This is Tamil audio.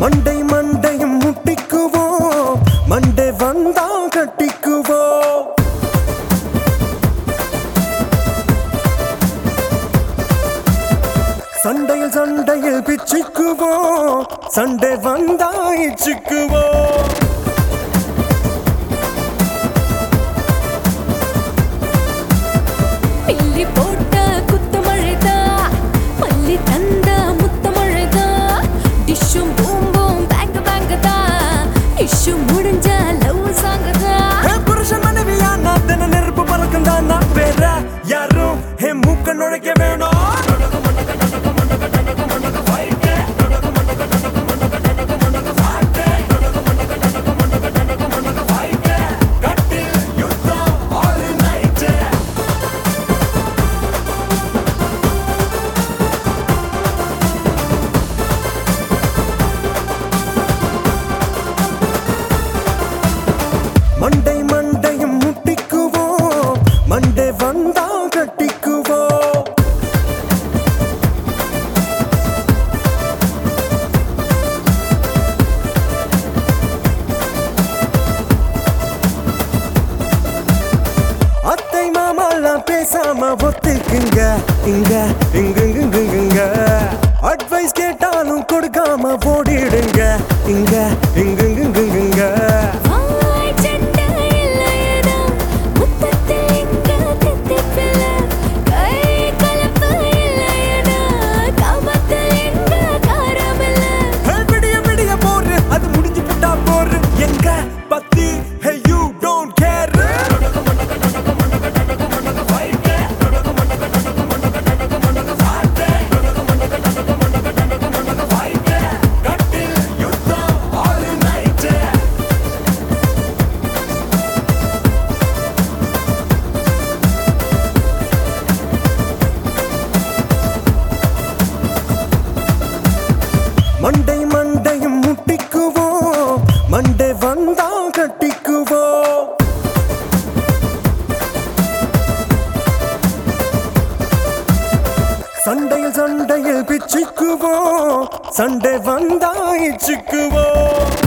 மண்டை மண்டையும் முட்டிக்குவோம் மண்டை வந்தா கட்டிக்குவோம் சண்டையில் சண்டையில் பிச்சுக்குவோம் சண்டை வந்தா இச்சுக்குவோம் பில்லி போட்ட குத்து மழைதா பள்ளி தந்த முத்த மழைதா டிஷ்ஷும் பூம்பும் பேங்க் பேங்க் தா இஷ்யூ முடிஞ்ச லவ் சாங் தா என் புருஷன் மனைவியா நான் தின நெருப்பு பறக்கும் தான் நான் வேற யாரும் என் மூக்க நுழைக்க வேணும் மண்டை மண்டையும் முட்டிக்குவோம் மண்டை வந்தா கட்டிக்குவோம் அத்தை மாமாலாம் பேசாம ஒத்துக்குங்க இங்க இங்க இங்க இங்க அட்வைஸ் கேட்டாலும் கொடுக்காம ஓடிடுங்க இங்க இங்க இங்க இங்க வாய் சட்டை இல்லையடா முத்தத்தில் இங்க தித்திப்பில்ல கை கலப்பு இல்லையடா காமத்தில் இங்க காரமில்ல ஹே, விடிய விடிய போரு அது முடிஞ்சு புட்டா போரு எங்க பத்தி ஹே யூ டோன்ட் கேர் மண்டை மண்டையும் முட்டிக்குவோம் மண்டை வந்தா கட்டிக்குவோம் சண்டையில் சண்டையில் பிச்சுக்குவோம் சண்டை வந்தா இச்சுக்குவோம்